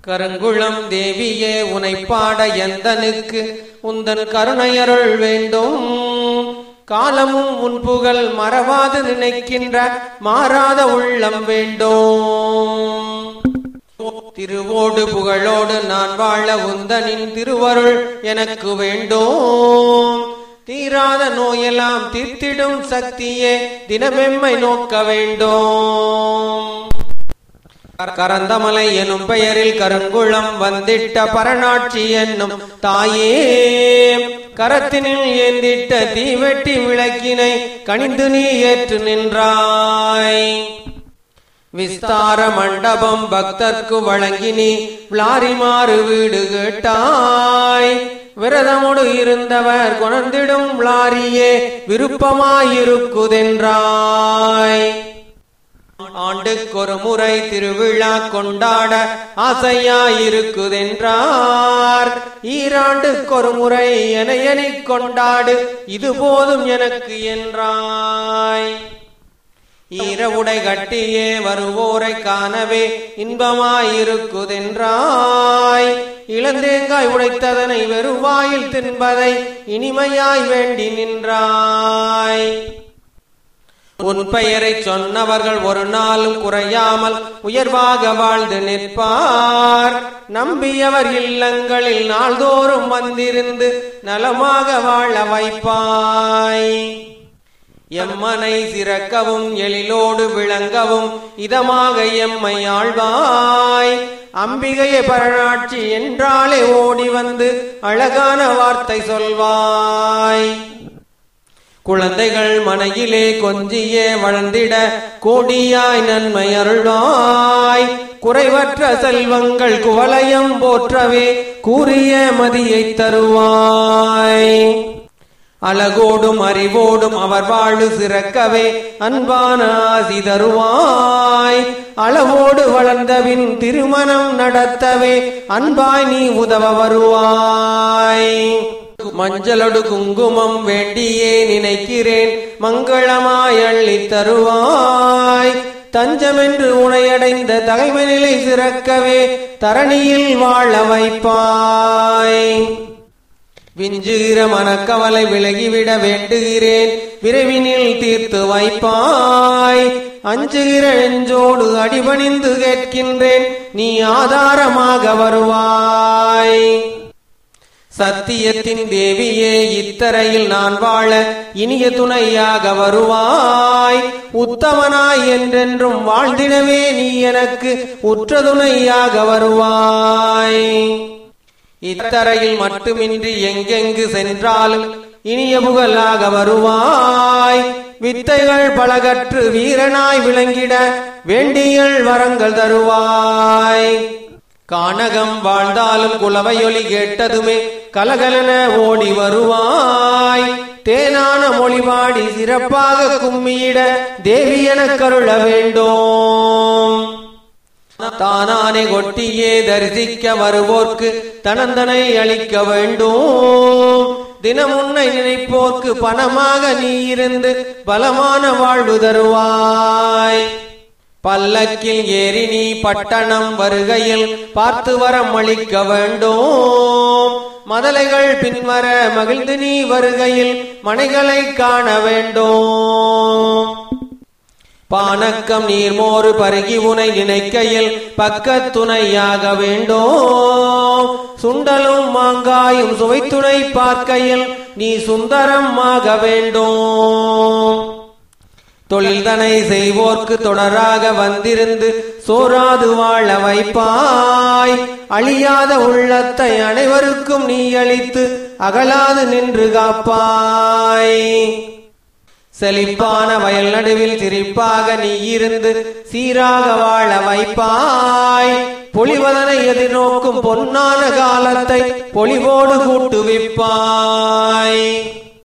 கருங்குளம் தேவியே உனை பாட எந்தனுக்கு உந்தன் கருணையருள் வேண்டும் காலமும் உன் புகழ் மறவாது நினைக்கின்ற மாறாத உள்ளம் வேண்டும் திருவோடு புகழோடு நான் வாழ உந்தனின் திருவருள் எனக்கு வேண்டும் தீராத நோயெல்லாம் தீர்த்திடும் சக்தியே தினமெம்மை நோக்க வேண்டும் கரந்தமலை எனும் பெயரில் கருங்குளம் வந்திட்ட பரநாட்சி என்னும் தாயே கரத்தினில் ஏந்திட்ட தீவெட்டி விளக்கினை கணிந்து நீ ஏற்று நின்றாய் விஸ்தார மண்டபம் பக்தர்க்கு வழங்கினி விளாரிமாறு வீடு கேட்டாய் விரதமுடு இருந்தவர் குணர்ந்திடும் விளாரியே விருப்பமாயிருக்குதென்றாய் ஆண்டுக்கொரு முறை திருவிழா கொண்டாட ஆசையாயிருக்குதென்றார் ஈராண்டுக்கொரு முறை என எண்ணிக் கொண்டாடு இது போதும் எனக்கு என்றாய் ஈரவுடை கட்டியே வருவோரை காணவே இன்பமாயிருக்குதென்றாய் இளந்தேங்காய் உடைத்ததனை வெறுவாயில் தின்பதை இனிமையாய் வேண்டி நின்றாய் உன் பெயரை சொன்னவர்கள் ஒரு நாளும் குறையாமல் உயர்வாக வாழ்ந்து நிற்பார் நம்பியவர் இல்லங்களில் நாள்தோறும் வந்திருந்து நலமாக வாழ வைப்பாய் எம்மனை சிறக்கவும் எழிலோடு விளங்கவும் இதமாக எம்மை ஆழ்வாய் அம்பிகையை பரநாட்சி என்றாலே ஓடி வந்து அழகான வார்த்தை சொல்வாய் குழந்தைகள் மனையிலே கொஞ்சியே வளர்ந்திட கோடியாய் நன்மை அருள்வாய் குறைவற்ற செல்வங்கள் குவலயம் போற்றவே கூறிய மதியை தருவாய் அழகோடும் அறிவோடும் அவர் வாழு சிறக்கவே அன்பான ஆசி தருவாய் அளவோடு வளர்ந்தபின் திருமணம் நடத்தவே அன்பாய் நீ உதவ வருவாய் மஞ்சளொடு குங்குமம் வேண்டியே நினைக்கிறேன் மங்களமாய் அள்ளித் தருவாய் தஞ்சமென்று உனையடைந்த தகைமை நிலை சிறக்கவே தரணியில் வாழ வைப்பாய் விஞ்சுகிற மனக்கவலை விலகிவிட வேண்டுகிறேன் விரைவினில் தீர்த்து வைப்பாய் அஞ்சுகிற நெஞ்சோடு அடிபணிந்து கேட்கின்றேன் நீ ஆதாரமாக வருவாய் சத்தியத்தின் தேவியே இத்தரையில் நான் வாழ இனிய துணையாக வருவாய் உத்தமனாய் என்றென்றும் வாழ்ந்திடவே நீ எனக்கு உற்ற துணையாக வருவாய் இத்தரையில் மட்டுமின்றி எங்கெங்கு சென்றாலும் இனிய புகழாக வருவாய் வித்தைகள் பலகற்று வீரனாய் விளங்கிட வேண்டியல் வரங்கள் தருவாய் கானகம் வாழ்ந்தாலும் குலவையொலி கேட்டதுமே கலகலன ஓடி வருவாய் தேனான மொழிபாடி சிறப்பாக கும்மியிட தேவி என கருள வேண்டும் தானானே கொட்டியே தரிசிக்க வருவோர்க்கு தனந்தனை அளிக்க வேண்டும் தினமுன்னை நினைப்போர்க்கு பணமாக நீ இருந்து பலமான வாழ்வு தருவாய் பல்லக்கில் ஏறி நீ பட்டணம் வருகையில் பார்த்து வரம் அளிக்க வேண்டும் மதலைகள் பின்வர மகிழ்ந்து நீ வருகையில் மனைகளை காண வேண்டும் பானக்கம் நீர்மோறு பருகி உனை நினைக்கையில் பக்கத்துணையாக வேண்டும் சுண்டலும் மாங்காயும் சுவைத்துணை பார்க்கையில் நீ சுந்தரமாக வேண்டும் தொழில்தனை செய்வோர்க்கு தொடராக வந்திருந்து சோராது வாழ வைப்பாய் அழியாத உள்ளத்தை அனைவருக்கும் நீ அளித்து அகலாது நின்று காப்பாய் செழிப்பான வயல் நடுவில் சிரிப்பாக நீ இருந்து சீராக வாழ வைப்பாய் பொழிவதனை எதிர்நோக்கும் பொன்னான காலத்தை பொலிவோடு கூட்டுவிப்பாய்